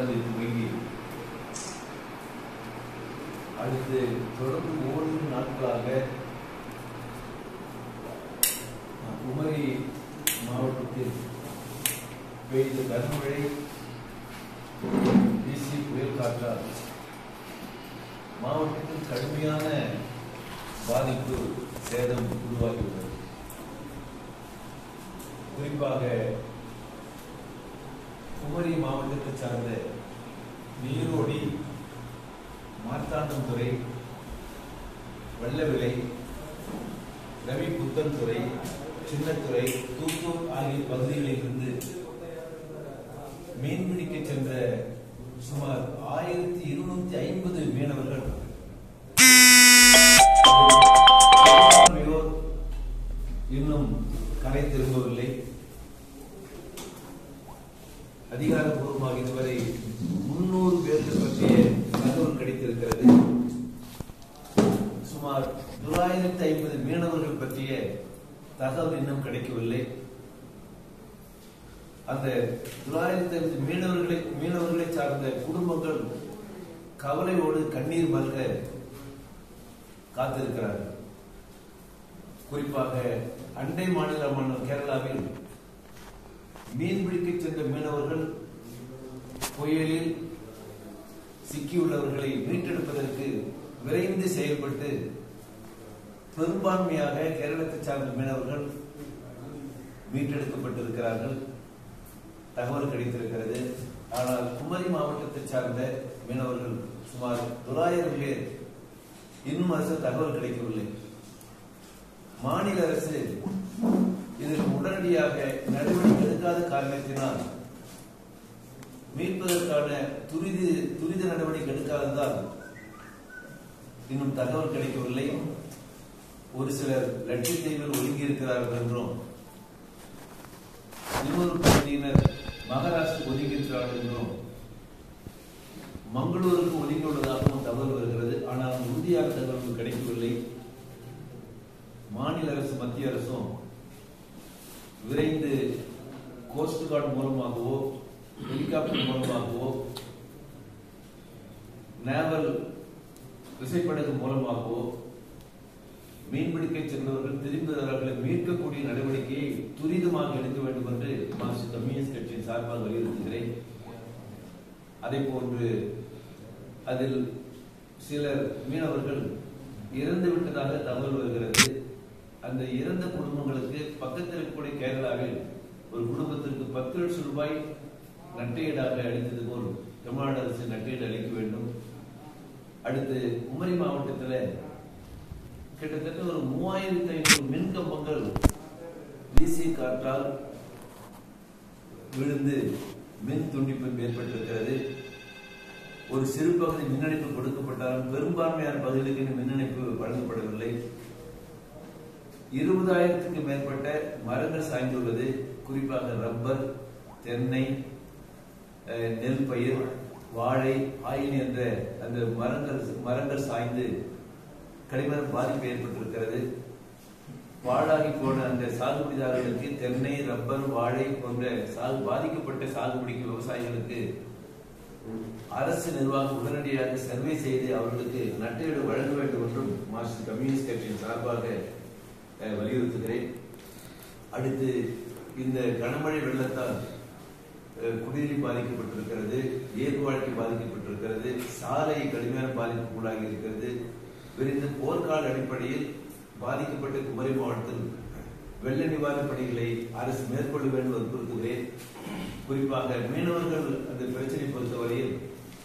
நடந்து துவங்கி அடுத்து தொடர்ந்து ஓரிரு நாட்களாக குமரி மாவட்டத்தில் பெய்த கனமழை வீசி புயல் காற்றால் மாவட்டத்தில் கடுமையான பாதிப்பு சேதம் உருவாகியுள்ளது குறிப்பாக குமரி மாவட்டத்தை சார்ந்த நீரோடி மார்த்தாண்டம்துறை வெள்ளவிலை ரவி புத்தன்துறை சின்னத்துறை தூத்தூர் ஆகிய பகுதிகளில் இருந்து மீன்பிடிக்க சென்ற சுமார் ஆயிரத்தி இருநூத்தி ஐம்பது மீனவர்கள் பெரும்பான்மையோர் இன்னும் கரை திரும்பவில்லை அதிகாரப்பூர்வமாக இதுவரை முன்னூறு பேர்கள் பற்றிய தகவல் கிடைத்திருக்கிறது சுமார் தொள்ளாயிரத்தி ஐம்பது மீனவர்கள் பற்றிய தகவல் இன்னும் கிடைக்கவில்லை அந்த தொள்ளாயிரத்தி ஐம்பது மீனவர்களை மீனவர்களை சார்ந்த குடும்பங்கள் கவலையோடு கண்ணீர் மல்க காத்திருக்கிறார்கள் குறிப்பாக அண்டை மாநிலமான கேரளாவில் மீன்பிடிக்க சென்ற மீனவர்கள் புயலில் சிக்கியுள்ளவர்களை மீட்டெடுப்பதற்கு விரைந்து செயல்பட்டு பெரும்பான்மையாக கேரளத்தை சார்ந்த மீனவர்கள் மீட்டெடுக்கப்பட்டிருக்கிறார்கள் தகவல் கிடைத்திருக்கிறது ஆனால் குமரி மாவட்டத்தை சார்ந்த மீனவர்கள் சுமார் தொள்ளாயிரம் பேர் இன்னும் அரசு தகவல் கிடைக்கவில்லை மாநில அரசு இதில் உடனடியாக நடவடிக்கை எடுக்காத காரணத்தினால் மீட்பதற்கான துரித துரித நடவடிக்கை எடுக்காததால் இன்னும் தகவல் கிடைக்கவில்லை ஒரு சிலர் லட்சத்தீவில் ஒதுங்கி இருக்கிறார்கள் என்றும் இன்னொரு பகுதியினர் மகாராஷ்டிரா ஒதுங்கி இருக்கிறார்கள் என்றும் மங்களூருக்கு ஒதுங்கி உள்ளதாகவும் தகவல் வருகிறது ஆனால் உறுதியான தகவல்கள் கிடைக்கவில்லை மாநில அரசு மத்திய அரசும் விரைந்து கோஸ்ட் கார்டு மூலமாகவோ ஹெலிகாப்டர் மூலமாகவோ நேவல் விசைப்படகு மூலமாகவோ மீன்பிடிக்க சென்றவர்கள் திரும்புகிறவர்களை மீட்கக்கூடிய நடவடிக்கையை துரிதமாக எடுக்க வேண்டும் என்று மார்க்சிஸ்ட் கம்யூனிஸ்ட் கட்சியின் சார்பாக வலியுறுத்துகிறேன் அதே போன்று அதில் சிலர் மீனவர்கள் இறந்து விட்டதாக தகவல் வருகிறது அந்த இறந்த குடும்பங்களுக்கு பக்கத்தில் இருக்கக்கூடிய கேரளாவில் ஒரு குடும்பத்திற்கு பத்து லட்சம் ரூபாய் நட்டையீடாக அளித்தது போல் தமிழ்நாடு அரசு நட்டையீடு அளிக்க வேண்டும் அடுத்து குமரி மாவட்டத்தில் கிட்டத்தட்ட ஒரு மூவாயிரத்தி ஐநூறு மின் கம்பங்கள் வீசிய காற்றால் விழுந்து மின் துண்டிப்பு ஏற்பட்டிருக்கிறது ஒரு சிறு பகுதி மின் இணைப்பு கொடுக்கப்பட்டாலும் பெரும்பான்மையான பகுதிகளுக்கு இந்த மின் இணைப்பு வழங்கப்படவில்லை இருபதாயிரத்துக்கு மேற்பட்ட மரங்கள் சாய்ந்துள்ளது குறிப்பாக ரப்பர் தென்னை அஹ், நெல் பயிர் வாழை ஆயின் என்ற அந்த மரங்கள் மரங்கள் சாய்ந்து கடின பாதிப்பு ஏற்பட்டிருக்கிறது வாழாகி போன அந்த சாகுபடிதாரர்களுக்கு தென்னை ரப்பர் வாழை போன்ற சாகு பாதிக்கப்பட்ட சாகுபடிக்கு விவசாயிகளுக்கு அரசு நிர்வாகம் உடனடியாக சர்வே செய்து அவர்களுக்கு நட்டையீடு வழங்க வேண்டும் என்றும் மார்க்சிஸ்ட் கம்யூனிஸ்ட் கட்சியின் சார்பாக அஹ், வலியுறுத்துகிறேன் அடுத்து இந்த கனமழை வெள்ளத்தால் அஹ், குடிநீர் பாதிக்கப்பட்டிருக்கிறது இயற்கை வாழ்க்கை பாதிக்கப்பட்டிருக்கிறது சாலை கடுமையான பாதிப்புக்குள்ளாகி இருக்கிறது விரிந்த போர்க்கால அடிப்படையில் பாதிக்கப்பட்ட குமரி மாவட்டத்தில் வெள்ள நிவாரணப் பணிகளை அரசு மேற்கொள்ள வேண்டும் வற்புறுத்துகிறேன் குறிப்பாக மீனவர்கள் அந்த பிரச்சனை பொறுத்தவரையில்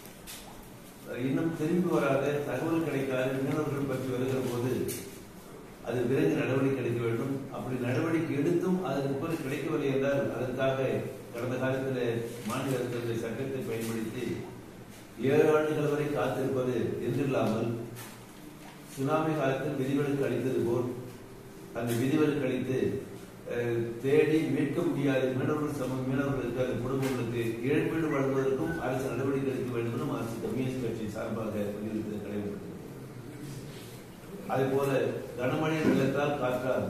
அஹ், இன்னும் திரும்பி வராத தகவல் கிடைக்காத மீனவர்கள் பற்றி வருகிற போது அது விரைந்து நடவடிக்கை எடுக்க வேண்டும் அப்படி நடவடிக்கை எடுத்தும் அதற்கு பிறகு கிடைக்கவில்லை என்றால் அதற்காக கடந்த காலத்தில் மாநில அரசு இந்த சட்டத்தை பயன்படுத்தி ஏழு ஆண்டுகள் வரை காத்திருப்பது என்றில்லாமல் சுனாமி காலத்தில் விதிவிலக்கு அளித்தது போல் அந்த விதிவிலக்கு அளித்து அஹ், தேடி மீட்க முடியாத மீனவர்கள் சம மீனவர்களுக்கு அந்த குடும்பங்களுக்கு இழப்பீடு வழங்குவதற்கும் அரசு நடவடிக்கை எடுக்க வேண்டும் என்று அரசு கம்யூனிஸ்ட் கட்சி சார்பாக வலியுறுத்தி கடைபிடித்தது அதே போல கனமழை வெள்ளத்தால் காற்றால்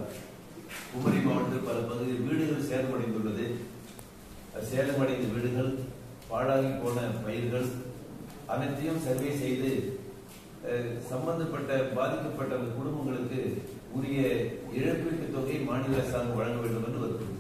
குமரி மாவட்டத்தில் பல பகுதியில் வீடுகள் சேதமடைந்துள்ளது அது சேதமடைந்த வீடுகள் பாழாகி போன பயிர்கள் அனைத்தையும் சர்வே செய்து அஹ், சம்பந்தப்பட்ட பாதிக்கப்பட்ட குடும்பங்களுக்கு உரிய இழப்பீட்டுத் தொகை மாநில அரசாங்கம் வழங்க வேண்டும் என்று வற்புறுத்தி